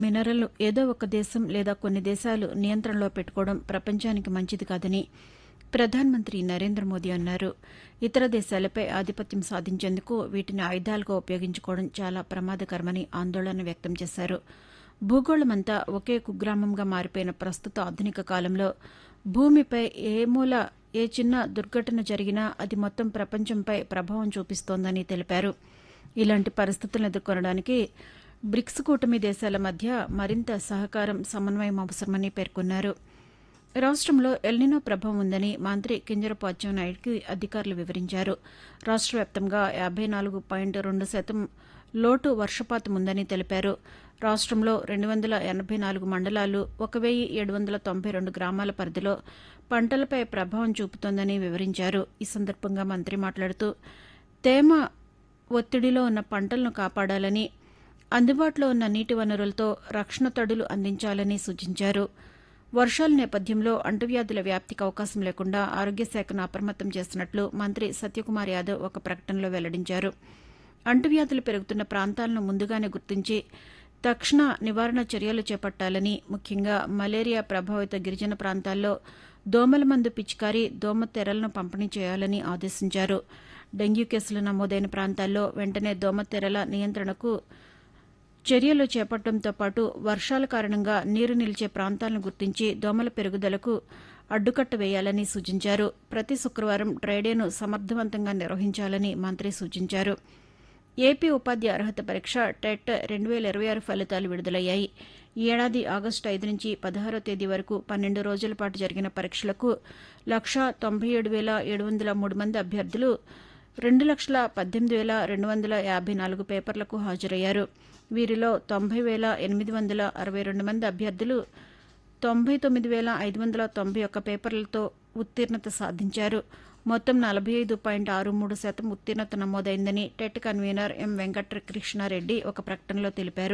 mineral ఏదో ఒక దేశం లేదా కొన్ని దేశాలు నియంత్రణలో పెట్టుకోవడం ప్రపంచానికి మంచిది కాదని ప్రధానమంత్రి నరేంద్ర మోదీ అన్నారు ఇతర దేశాలపై ఆధిపత్యం సాధించేందుకు వీటిని ఆయుధాలుగా ఉపయోగించుకోవడం చాలా ప్రమాదకరమని ఆందోళన వ్యక్తం చేశారు భూగోళమంతా ఒకే కుగ్రామంగా మారిపోయిన ప్రస్తుత ఆధునిక కాలంలో భూమిపై ఏ మూల ఏ చిన్న దుర్ఘటన జరిగినా అది మొత్తం ప్రపంచంపై ప్రభావం చూపిస్తోందని తెలిపారు ఇలాంటి పరిస్థితులను ఎదుర్కొనడానికి బ్రిక్స్ కూటమి దేశాల మధ్య మరింత సహకారం సమన్వయం అవసరమని పేర్కొన్నారు రాష్టంలో ఎల్నినో ప్రభావం ఉందని మంత్రి కింజరపు అచ్చెన్నాయుడికి అధికారులు వివరించారు రాష్ట్ర వ్యాప్తంగా యాబై నాలుగు పాయింట్ రెండు శాతం లోటు వర్షపాతం ఉందని తెలిపారు రాష్టంలో రెండు వందల ఎనబై నాలుగు మండలాలు ఒక వెయ్యి ఏడు వందల తొంభై రెండు గ్రామాల పరిధిలో పంటలపై ప్రభావం చూపుతోందని వివరించారు ఈ సందర్భంగా మంత్రి మాట్లాడుతూ తేమ ఒత్తిడిలో ఉన్న పంటలను కాపాడాలని అందుబాటులో ఉన్న నీటి వనరులతో రక్షణ తడులు అందించాలని సూచించారు వర్షాల నేపథ్యంలో అంటువ్యాధుల వ్యాప్తికి అవకాశం లేకుండా ఆరోగ్య శాఖను అప్రమత్తం చేస్తున్నట్లు మంత్రి సత్యకుమార్ యాదవ్ ఒక ప్రకటనలో వెల్లడించారు అంటువ్యాధులు పెరుగుతున్న ప్రాంతాలను ముందుగానే గుర్తించి తక్షణ నివారణ చర్యలు చేపట్టాలని ముఖ్యంగా మలేరియా ప్రభావిత గిరిజన ప్రాంతాల్లో దోమల మందు పిచికారి దోమ తెరలను పంపిణీ చేయాలని ఆదేశించారు డెంగ్యూ కేసులు నమోదైన ప్రాంతాల్లో వెంటనే దోమ తెరల నియంత్రణకు చర్యలు చేపట్టడంతో పాటు వర్షాల కారణంగా నీరు నిలిచే ప్రాంతాలను గుర్తించి దోమల పెరుగుదలకు అడ్డుకట్ట వేయాలని సూచించారు ప్రతి శుక్రవారం డ్రైడేను సమర్థవంతంగా నిర్వహించాలని మంత్రి సూచించారు ఏపీ ఉపాధ్యాయ అర్హత పరీక్ష టెట్ రెండు వేల ఇరవై ఆరు ఫలితాలు విడుదలయ్యాయి ఈ ఏడాది ఆగస్టు ఐదు నుంచి పదహారో తేదీ వరకు పన్నెండు రోజుల పాటు జరిగిన పరీక్షలకు లక్షా తొంభై ఏడు వేల ఏడు వందల మూడు మంది అభ్యర్థులు రెండు లక్షల పద్దెనిమిది వేల రెండు వందల యాభై నాలుగు పేపర్లకు హాజరయ్యారు వీరిలో తొంభై వేల ఎనిమిది వందల అరవై రెండు మంది అభ్యర్థులు తొంభై తొమ్మిది వేల ఐదు వందల తొంభై ఒక్క పేపర్లతో ఉత్తీర్ణత సాధించారు మొత్తం నలభై ఐదు పాయింట్ ఆరు మూడు శాతం ఉత్తీర్ణత నమోదైందని TET convener M Venkata Krishna Reddy ఒక ప్రకటనలో తెలిపారు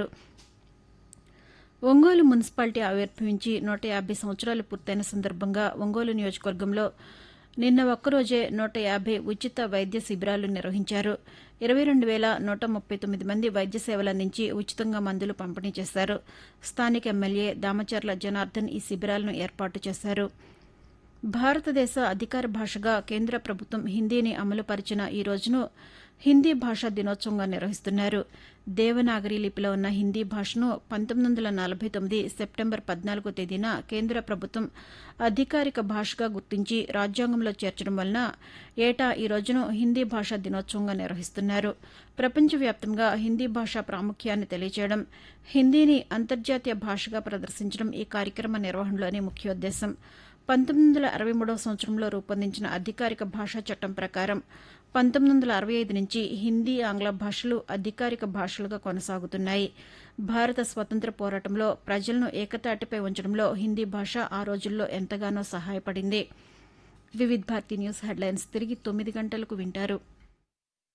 ఒంగోలు మున్సిపాలిటీ ఆవిర్భవించి నూట యాభై సంవత్సరాలు పూర్తయిన సందర్భంగా ఒంగోలు నియోజకవర్గంలో నిన్న ఒక్కరోజే నూట యాభై ఉచిత వైద్య శిబిరాలు నిర్వహించారు ఇరవై రెండు వేల నూట ముప్పై తొమ్మిది మంది వైద్య సేవలు అందించి ఉచితంగా మందులు పంపిణీ చేశారు స్థానిక ఎమ్మెల్యే దామచర్ల జనార్దన్ ఈ శిబిరాలను ఏర్పాటు చేశారు భారతదేశ అధికార భాషగా కేంద్ర ప్రభుత్వం హిందీని అమలుపరిచిన ఈ రోజును హిందీ భాషా దినోత్సవంగా నిర్వహిస్తున్నారు దేవనాగరి లిపిలో ఉన్న హిందీ భాషను పంతొమ్మిది వందల నలభై తొమ్మిది సెప్టెంబర్ పద్నాలుగో తేదీన కేంద్ర ప్రభుత్వం అధికారిక భాషగా గుర్తించి రాజ్యాంగంలో చేర్చడం వలన ఏటా ఈ రోజును హిందీ భాషా దినోత్సవంగా నిర్వహిస్తున్నారు ప్రపంచవ్యాప్తంగా హిందీ భాష ప్రాముఖ్యాన్ని తెలియజేయడం హిందీని అంతర్జాతీయ భాషగా ప్రదర్శించడం ఈ కార్యక్రమ నిర్వహణలోని ముఖ్యోద్దేశం పంతొమ్మిది వందల అరవై మూడవ సంవత్సరంలో రూపొందించిన అధికారిక భాషా చట్టం ప్రకారం పంతొమ్మిది వందల అరవై ఐదు నుంచి హిందీ ఆంగ్ల భాషలు అధికారిక భాషలుగా కొనసాగుతున్నాయి భారత స్వతంత్ర పోరాటంలో ప్రజలను ఏకతాటిపై ఉంచడంలో హిందీ భాష ఆ రోజుల్లో ఎంతగానో సహాయపడింది వివిధ్ భారతి న్యూస్ హెడ్లైన్స్ తిరిగి తొమ్మిది గంటలకు వింటారు